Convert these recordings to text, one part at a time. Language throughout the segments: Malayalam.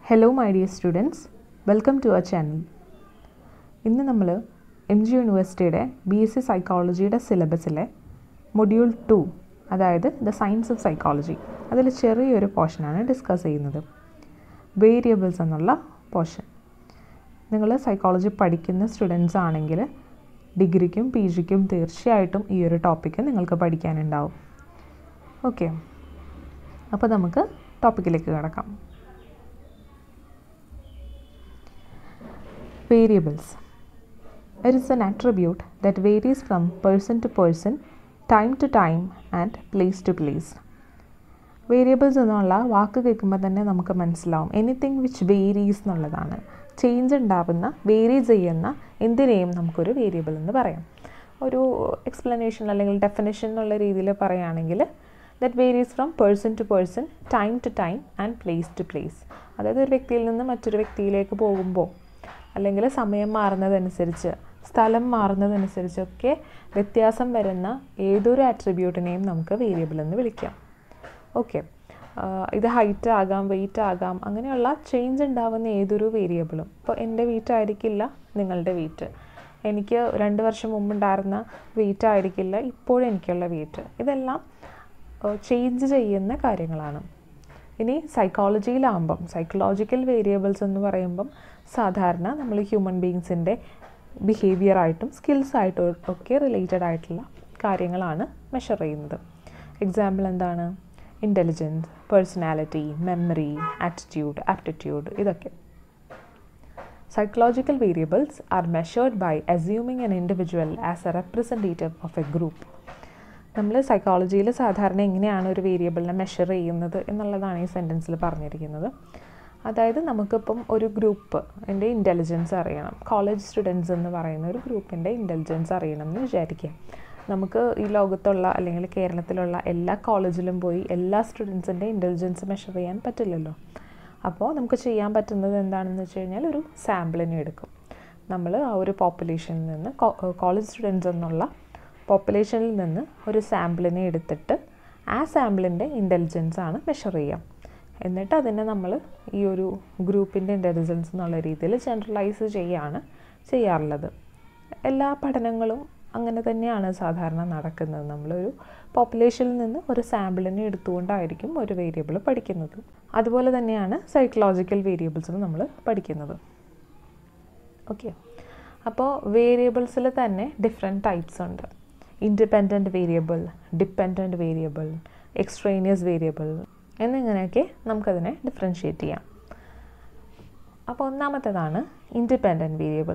Hello my dear students welcome to our channel ഇന്ന് നമ്മൾ എം ജി യൂണിവേഴ്സിറ്റിയുടെ ബി എസ് സി സൈക്കോളജിയുടെ സിലബസിലെ മൊഡ്യൂൾ ടു അതായത് ദ സയൻസ് ഓഫ് സൈക്കോളജി അതിൽ ചെറിയൊരു പോർഷനാണ് ഡിസ്കസ് ചെയ്യുന്നത് വേരിയബിൾസ് എന്നുള്ള പോർഷൻ നിങ്ങൾ സൈക്കോളജി പഠിക്കുന്ന സ്റ്റുഡൻസ് ആണെങ്കിൽ ഡിഗ്രിക്കും പി ജിക്കും തീർച്ചയായിട്ടും ഈ ഒരു ടോപ്പിക്ക് നിങ്ങൾക്ക് പഠിക്കാനുണ്ടാവും ഓക്കെ അപ്പോൾ നമുക്ക് ടോപ്പിക്കിലേക്ക് കിടക്കാം Variables. It is an attribute that varies from person to person, time to time, and place to place. Variables എന്നുള്ള വാക്ക് കേൾക്കുമ്പോൾ തന്നെ നമുക്ക് മനസ്സിലാവും എനിത്തിങ് വിച്ച് വേരീസ് എന്നുള്ളതാണ് ചേഞ്ച് ഉണ്ടാവുന്ന വേരി ചെയ്യുന്ന എന്തിനേയും നമുക്കൊരു വേരിയബിൾ എന്ന് പറയാം ഒരു എക്സ്പ്ലനേഷൻ അല്ലെങ്കിൽ ഡെഫിനേഷൻ എന്നുള്ള രീതിയിൽ പറയുകയാണെങ്കിൽ that varies from person to person time to time and place to place അതായത് ഒരു വ്യക്തിയിൽ നിന്ന് മറ്റൊരു വ്യക്തിയിലേക്ക് പോകുമ്പോൾ അല്ലെങ്കിൽ സമയം മാറുന്നതനുസരിച്ച് സ്ഥലം മാറുന്നതനുസരിച്ചൊക്കെ വ്യത്യാസം വരുന്ന ഏതൊരു ആട്രിബ്യൂട്ടിനെയും നമുക്ക് വേരിയബിൾ എന്ന് വിളിക്കാം ഓക്കെ ഇത് ഹൈറ്റ് ആകാം വെയിറ്റ് ആകാം അങ്ങനെയുള്ള ചേഞ്ച് ഉണ്ടാവുന്ന ഏതൊരു വേരിയബിളും ഇപ്പോൾ എൻ്റെ വെയിറ്റ് ആയിരിക്കില്ല നിങ്ങളുടെ വെയിറ്റ് എനിക്ക് രണ്ട് വർഷം മുമ്പുണ്ടായിരുന്ന വെയിറ്റ് ആയിരിക്കില്ല ഇപ്പോഴെനിക്കുള്ള വെയിറ്റ് ഇതെല്ലാം ചേഞ്ച് ചെയ്യുന്ന കാര്യങ്ങളാണ് ഇനി സൈക്കോളജിയിലാകുമ്പം സൈക്കോളജിക്കൽ വേരിയബിൾസ് എന്ന് പറയുമ്പം സാധാരണ നമ്മൾ ഹ്യൂമൻ ബീങ്സിൻ്റെ ബിഹേവിയറായിട്ടും സ്കിൽസായിട്ടും ഒക്കെ റിലേറ്റഡ് ആയിട്ടുള്ള കാര്യങ്ങളാണ് മെഷർ ചെയ്യുന്നത് എക്സാമ്പിൾ എന്താണ് intelligence personality memory attitude aptitude ഇതൊക്കെ psychological variables are measured by assuming an individual as a representative of a group നമ്മൾ സൈക്കോളജിയിൽ സാധാരണ എങ്ങനെയാണ് ഒരു വേരിയബിളിനെ മെഷർ ചെയ്യുന്നത് എന്നുള്ളതാണ് ഈ സെൻറ്റൻസിൽ പറഞ്ഞിരിക്കുന്നത് അതായത് നമുക്കിപ്പം ഒരു ഗ്രൂപ്പ് എൻ്റെ ഇൻ്റലിജൻസ് അറിയണം കോളേജ് സ്റ്റുഡൻസ് എന്ന് പറയുന്ന ഒരു ഗ്രൂപ്പിൻ്റെ ഇൻ്റലിജൻസ് അറിയണം എന്ന് വിചാരിക്കുക നമുക്ക് ഈ ലോകത്തുള്ള അല്ലെങ്കിൽ കേരളത്തിലുള്ള എല്ലാ കോളേജിലും പോയി എല്ലാ സ്റ്റുഡൻസിൻ്റെ ഇൻ്റലിജൻസ് മെഷർ ചെയ്യാൻ പറ്റില്ലല്ലോ അപ്പോൾ നമുക്ക് ചെയ്യാൻ പറ്റുന്നത് എന്താണെന്ന് വെച്ച് കഴിഞ്ഞാൽ ഒരു സാമ്പിളിനെ എടുക്കും നമ്മൾ ആ ഒരു പോപ്പുലേഷനിൽ നിന്ന് കോളേജ് സ്റ്റുഡൻസ് എന്നുള്ള പോപ്പുലേഷനിൽ നിന്ന് ഒരു സാമ്പിളിനെ എടുത്തിട്ട് ആ സാമ്പിളിൻ്റെ ഇൻ്റലിജൻസ് ആണ് മെഷർ ചെയ്യാം എന്നിട്ട് അതിനെ നമ്മൾ ഈ ഒരു ഗ്രൂപ്പിൻ്റെ ഇൻ്റലിജൻസ് എന്നുള്ള രീതിയിൽ ജനറലൈസ് ചെയ്യുകയാണ് ചെയ്യാറുള്ളത് എല്ലാ പഠനങ്ങളും അങ്ങനെ തന്നെയാണ് സാധാരണ നടക്കുന്നത് നമ്മളൊരു പോപ്പുലേഷനിൽ നിന്ന് ഒരു സാമ്പിളിനെ എടുത്തുകൊണ്ടായിരിക്കും ഒരു വേരിയബിൾ പഠിക്കുന്നത് അതുപോലെ തന്നെയാണ് സൈക്കോളജിക്കൽ വേരിയബിൾസും നമ്മൾ പഠിക്കുന്നത് ഓക്കെ അപ്പോൾ വേരിയബിൾസിൽ തന്നെ ഡിഫറെൻറ്റ് ടൈപ്സ് ഉണ്ട് independent variable dependent variable extraneous variable എന്നിങ്ങനെയൊക്കെ നമുക്കതിനെ ഡിഫറൻഷ്യേറ്റ് ചെയ്യാം അപ്പോൾ ഒന്നാമത്തേതാണ് independent variable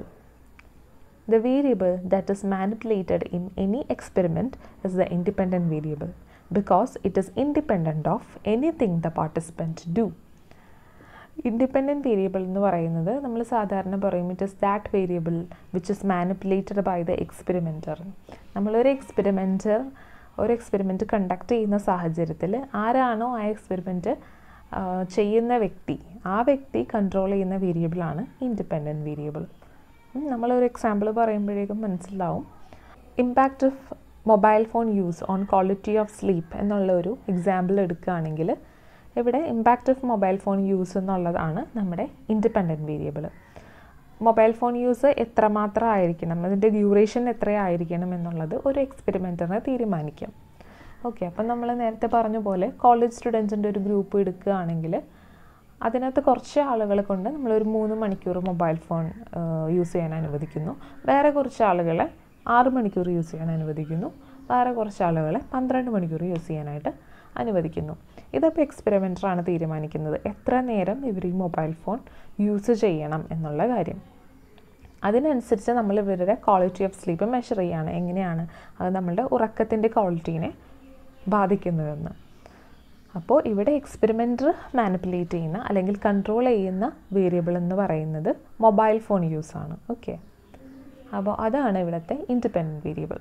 the variable that is manipulated in any experiment is the independent variable because it is independent of anything the participant do independent variable എന്ന് പറയുന്നത് നമ്മൾ സാധാരണ പറയും it is that variable which is manipulated by the experimenter നമ്മളൊരു എക്സ്പെരിമെൻറ്റർ ഒരു എക്സ്പെരിമെൻറ്റ് കണ്ടക്ട് ചെയ്യുന്ന സാഹചര്യത്തിൽ ആരാണോ ആ എക്സ്പെരിമെൻറ്റ് ചെയ്യുന്ന വ്യക്തി ആ വ്യക്തി കൺട്രോൾ ചെയ്യുന്ന വേരിയബിളാണ് ഇൻഡിപെൻഡൻറ്റ് വേരിയബിൾ നമ്മളൊരു എക്സാമ്പിൾ പറയുമ്പോഴേക്കും മനസ്സിലാവും impact of mobile phone use on quality of sleep എന്നുള്ള ഒരു എക്സാമ്പിൾ എടുക്കുകയാണെങ്കിൽ ഇവിടെ impact of mobile phone use എന്നുള്ളതാണ് നമ്മുടെ independent variable mobile phone use എത്രമാത്രം ആയിരിക്കണം അതിൻ്റെ ഡ്യൂറേഷൻ എത്രയായിരിക്കണം എന്നുള്ളത് ഒരു എക്സ്പെരിമെൻറ്ററിനെ തീരുമാനിക്കാം ഓക്കെ അപ്പം നമ്മൾ നേരത്തെ പറഞ്ഞ പോലെ കോളേജ് സ്റ്റുഡൻസിൻ്റെ ഒരു ഗ്രൂപ്പ് എടുക്കുകയാണെങ്കിൽ അതിനകത്ത് കുറച്ച് ആളുകളെ കൊണ്ട് നമ്മളൊരു മൂന്ന് മണിക്കൂർ മൊബൈൽ ഫോൺ യൂസ് ചെയ്യാൻ അനുവദിക്കുന്നു വേറെ കുറച്ച് ആളുകളെ ആറ് മണിക്കൂർ യൂസ് ചെയ്യാൻ അനുവദിക്കുന്നു വേറെ കുറച്ച് ആളുകളെ പന്ത്രണ്ട് മണിക്കൂർ യൂസ് ചെയ്യാനായിട്ട് അനുവദിക്കുന്നു ഇതപ്പോൾ എക്സ്പെരിമെൻറ്ററാണ് തീരുമാനിക്കുന്നത് എത്ര നേരം ഇവർ ഈ മൊബൈൽ ഫോൺ യൂസ് ചെയ്യണം എന്നുള്ള കാര്യം അതിനനുസരിച്ച് നമ്മൾ ഇവരുടെ ക്വാളിറ്റി ഓഫ് സ്ലീപ്പ് മെഷർ ചെയ്യുകയാണ് എങ്ങനെയാണ് അത് നമ്മളുടെ ഉറക്കത്തിൻ്റെ ക്വാളിറ്റീനെ ബാധിക്കുന്നതെന്ന് അപ്പോൾ ഇവിടെ എക്സ്പെരിമെൻറ്റർ മാനിപ്പുലേറ്റ് ചെയ്യുന്ന അല്ലെങ്കിൽ കൺട്രോൾ ചെയ്യുന്ന വേരിയബിൾ എന്ന് പറയുന്നത് മൊബൈൽ ഫോൺ യൂസ് ആണ് ഓക്കെ അപ്പോൾ അതാണ് ഇവിടുത്തെ independent variable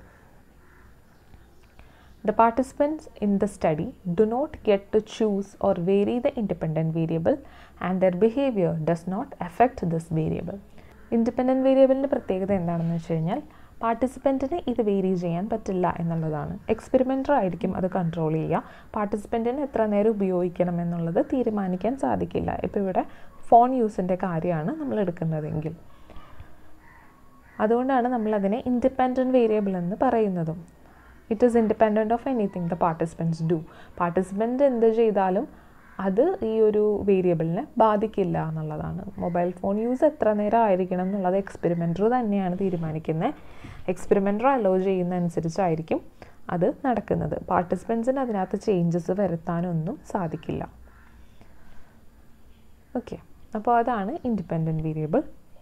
The participants in the study do not get to choose or vary the independent variable and their behavior does not affect this variable. Independent വേരിയബിളിൻ്റെ പ്രത്യേകത എന്താണെന്ന് വെച്ച് കഴിഞ്ഞാൽ പാർട്ടിസിപ്പൻറ്റിന് ഇത് വേരി ചെയ്യാൻ പറ്റില്ല എന്നുള്ളതാണ് എക്സ്പെരിമെൻറ്റർ ആയിരിക്കും അത് കൺട്രോൾ ചെയ്യുക പാർട്ടിസിപ്പൻറ്റിന് എത്ര നേരം ഉപയോഗിക്കണം എന്നുള്ളത് തീരുമാനിക്കാൻ സാധിക്കില്ല ഇപ്പോൾ ഇവിടെ ഫോൺ യൂസിൻ്റെ കാര്യമാണ് നമ്മൾ എടുക്കുന്നതെങ്കിൽ അതുകൊണ്ടാണ് നമ്മളതിനെ ഇൻഡിപെൻഡൻറ്റ് വേരിയബിൾ എന്ന് പറയുന്നതും it is independent of anything the participants do participant എന്ത് ചെയ്താലും അത് ഈ ഒരു വേരിയബിളിനെ ബാധിക്കില്ല എന്നുള്ളതാണ് മൊബൈൽ ഫോൺ യൂസ് എത്ര നേരം ആയിരിക്കണം എന്നുള്ളത് എക്സ്പെരിമെൻറ്റർ തന്നെയാണ് തീരുമാനിക്കുന്നത് എക്സ്പെരിമെൻറ്റർ അലോ ചെയ്യുന്ന അനുസരിച്ചായിരിക്കും അത് നടക്കുന്നത് പാർട്ടിസിപ്പൻസിന് അതിനകത്ത് ചേഞ്ചസ് വരുത്താനൊന്നും സാധിക്കില്ല ഓക്കെ അപ്പോൾ അതാണ് ഇൻഡിപെൻഡൻറ്റ് വേരിയബിൾ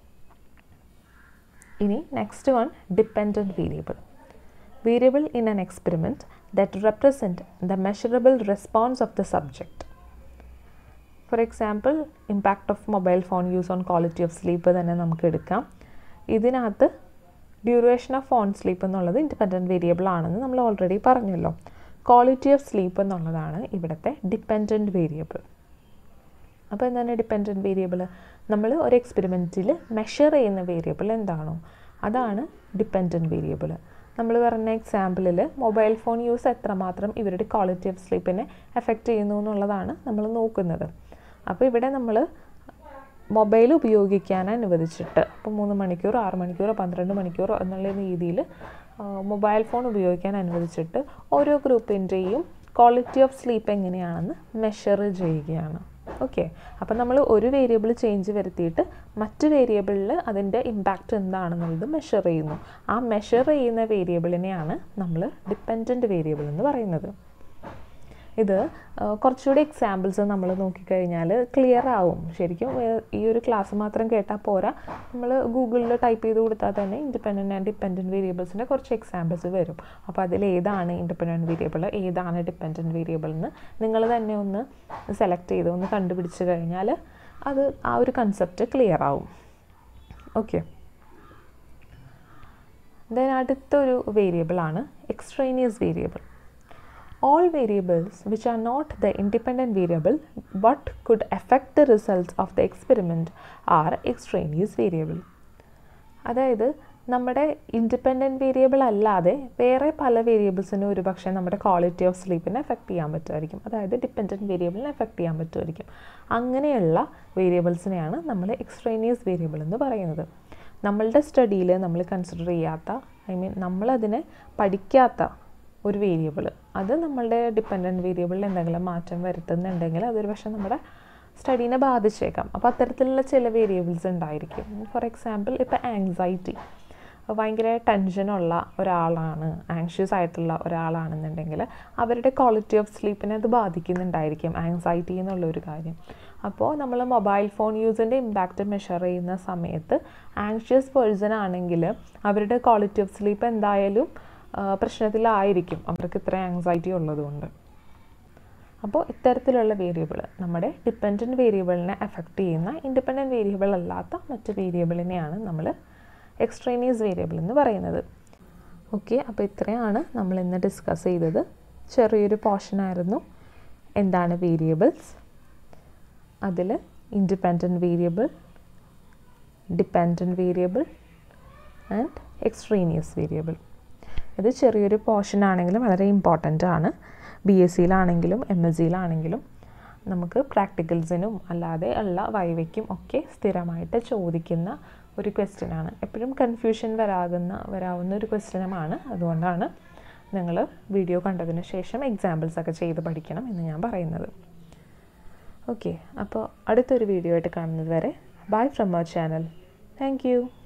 ഇനി next one dependent variable variable in an experiment that represent the measurable response of the subject for example impact of mobile phone use on quality of sleep തന്നെ നമുക്ക് എടുക്കാം ഇതിനകത്ത് ഡ്യൂറേഷൻ ഓഫ് ഫോൺ സ്ലീപ്പ് എന്നുള്ളത് ഇൻഡിപെൻഡൻറ്റ് വേരിയബിൾ ആണെന്ന് നമ്മൾ ഓൾറെഡി പറഞ്ഞല്ലോ ക്വാളിറ്റി ഓഫ് സ്ലീപ്പ് എന്നുള്ളതാണ് ഇവിടുത്തെ ഡിപ്പെൻഡൻറ്റ് വേരിയബിൾ അപ്പോൾ എന്താണ് ഡിപ്പെൻഡൻറ്റ് വേരിയബിൾ നമ്മൾ ഒരു എക്സ്പെരിമെൻറ്റിൽ മെഷർ ചെയ്യുന്ന വേരിയബിൾ എന്താണോ അതാണ് ഡിപ്പെൻഡൻറ്റ് വേരിയബിൾ നമ്മൾ പറഞ്ഞ എക്സാമ്പിളിൽ മൊബൈൽ ഫോൺ യൂസ് എത്രമാത്രം ഇവരുടെ ക്വാളിറ്റി ഓഫ് സ്ലീപ്പിനെ എഫക്റ്റ് ചെയ്യുന്നു എന്നുള്ളതാണ് നമ്മൾ നോക്കുന്നത് അപ്പോൾ ഇവിടെ നമ്മൾ മൊബൈൽ ഉപയോഗിക്കാൻ അനുവദിച്ചിട്ട് ഇപ്പോൾ മൂന്ന് മണിക്കൂർ ആറ് മണിക്കൂർ പന്ത്രണ്ട് മണിക്കൂർ എന്നുള്ള രീതിയിൽ മൊബൈൽ ഫോൺ ഉപയോഗിക്കാൻ അനുവദിച്ചിട്ട് ഓരോ ഗ്രൂപ്പിൻ്റെയും ക്വാളിറ്റി ഓഫ് സ്ലീപ്പ് എങ്ങനെയാണെന്ന് മെഷർ ചെയ്യുകയാണ് ഓക്കെ അപ്പോൾ നമ്മൾ ഒരു വേരിയബിൾ ചേഞ്ച് വരുത്തിയിട്ട് മറ്റ് വേരിയബിളിൽ അതിൻ്റെ ഇമ്പാക്റ്റ് എന്താണെന്നുള്ളത് മെഷർ ചെയ്യുന്നു ആ മെഷർ ചെയ്യുന്ന വേരിയബിളിനെയാണ് നമ്മൾ ഡിപ്പെൻഡൻറ്റ് വേരിയബിൾ എന്ന് പറയുന്നത് ഇത് കുറച്ചുകൂടി എക്സാമ്പിൾസ് നമ്മൾ നോക്കിക്കഴിഞ്ഞാൽ ക്ലിയർ ആവും ശരിക്കും ഈ ഒരു ക്ലാസ് മാത്രം കേട്ടാൽ പോരാ നമ്മൾ ഗൂഗിളിൽ ടൈപ്പ് ചെയ്ത് കൊടുത്താൽ തന്നെ ഇൻഡിപെൻഡൻറ്റ് ആൻഡ് ഡിപ്പെൻഡൻറ്റ് വേരിയബിൾസിൻ്റെ കുറച്ച് എക്സാമ്പിൾസ് വരും അപ്പോൾ അതിൽ ഏതാണ് ഇൻഡിപെൻഡൻറ്റ് വേരിയബിൾ ഏതാണ് ഡിപ്പെൻഡൻറ്റ് വേരിയബിൾ എന്ന് നിങ്ങൾ തന്നെ ഒന്ന് സെലക്ട് ചെയ്ത് ഒന്ന് കണ്ടുപിടിച്ച് കഴിഞ്ഞാൽ അത് ആ ഒരു കൺസെപ്റ്റ് ക്ലിയർ ആവും ഓക്കെ ദെൻ അടുത്തൊരു വേരിയബിളാണ് extraneous variable all variables which are not the independent variable but could affect the results of the experiment are extraneous variable അതായത് നമ്മുടെ ഇൻഡിപെൻഡൻറ്റ് വേരിയബിൾ അല്ലാതെ വേറെ പല വേരിയബിൾസിനും ഒരു പക്ഷേ നമ്മുടെ ക്വാളിറ്റി ഓഫ് സ്ലീപ്പിനെ എഫക്റ്റ് ചെയ്യാൻ പറ്റുമായിരിക്കും അതായത് ഡിപ്പെൻഡൻറ്റ് വേരിയബിളിനെ എഫക്റ്റ് ചെയ്യാൻ പറ്റുമായിരിക്കും അങ്ങനെയുള്ള വേരിയബിൾസിനെയാണ് നമ്മൾ എക്സ്ട്രേനിയസ് വേരിയബിൾ എന്ന് പറയുന്നത് നമ്മളുടെ സ്റ്റഡിയിൽ നമ്മൾ കൺസിഡർ ചെയ്യാത്ത ഐ മീൻ നമ്മളതിനെ പഠിക്കാത്ത ഒരു വേരിയബിൾ അത് നമ്മളുടെ ഡിപ്പെൻഡൻറ്റ് വേരിയബിളിൽ എന്തെങ്കിലും മാറ്റം വരുത്തുന്നുണ്ടെങ്കിൽ അതൊരു പക്ഷേ നമ്മുടെ സ്റ്റഡീനെ ബാധിച്ചേക്കാം അപ്പോൾ അത്തരത്തിലുള്ള ചില വേരിയബിൾസ് ഉണ്ടായിരിക്കും ഫോർ എക്സാമ്പിൾ ഇപ്പോൾ ആങ്സൈറ്റി ഭയങ്കര ടെൻഷനുള്ള ഒരാളാണ് ആങ്ഷ്യസ് ആയിട്ടുള്ള ഒരാളാണെന്നുണ്ടെങ്കിൽ അവരുടെ ക്വാളിറ്റി ഓഫ് സ്ലീപ്പിനെ അത് ബാധിക്കുന്നുണ്ടായിരിക്കും ആങ്സൈറ്റി എന്നുള്ള ഒരു കാര്യം അപ്പോൾ നമ്മൾ മൊബൈൽ ഫോൺ യൂസിൻ്റെ ഇമ്പാക്റ്റ് മെഷർ ചെയ്യുന്ന സമയത്ത് ആങ്ഷ്യസ് പേഴ്സൺ ആണെങ്കിൽ അവരുടെ ക്വാളിറ്റി ഓഫ് സ്ലീപ്പ് എന്തായാലും പ്രശ്നത്തിലായിരിക്കും അവർക്ക് ഇത്ര ആങ്സൈറ്റി ഉള്ളതുകൊണ്ട് അപ്പോൾ ഇത്തരത്തിലുള്ള വേരിയബിൾ നമ്മുടെ ഡിപ്പെൻഡൻറ്റ് വേരിയബിളിനെ എഫക്റ്റ് ചെയ്യുന്ന ഇൻഡിപെൻഡൻറ്റ് വേരിയബിൾ അല്ലാത്ത മറ്റ് വേരിയബിളിനെയാണ് നമ്മൾ എക്സ്ട്രേനിയസ് വേരിയബിൾ എന്ന് പറയുന്നത് ഓക്കെ അപ്പോൾ ഇത്രയാണ് നമ്മൾ ഇന്ന് ഡിസ്കസ് ചെയ്തത് ചെറിയൊരു പോർഷനായിരുന്നു എന്താണ് വേരിയബിൾസ് അതിൽ independent variable dependent variable and extraneous variable ഇത് ചെറിയൊരു പോർഷൻ ആണെങ്കിലും വളരെ ഇമ്പോർട്ടൻ്റ് ആണ് ബി എസ് സിയിലാണെങ്കിലും എം എസ് സിയിലാണെങ്കിലും നമുക്ക് പ്രാക്ടിക്കൽസിനും അല്ലാതെ ഉള്ള വൈവയ്ക്കും ഒക്കെ സ്ഥിരമായിട്ട് ചോദിക്കുന്ന ഒരു ക്വസ്റ്റ്യനാണ് എപ്പോഴും കൺഫ്യൂഷൻ വരാകുന്ന വരാവുന്ന ഒരു ക്വസ്റ്റ്യനുമാണ് അതുകൊണ്ടാണ് നിങ്ങൾ വീഡിയോ കണ്ടതിന് ശേഷം എക്സാമ്പിൾസ് ഒക്കെ ചെയ്ത് പഠിക്കണം എന്ന് ഞാൻ പറയുന്നത് ഓക്കെ അപ്പോൾ അടുത്തൊരു വീഡിയോ ആയിട്ട് കാണുന്നത് വരെ bye from our channel thank U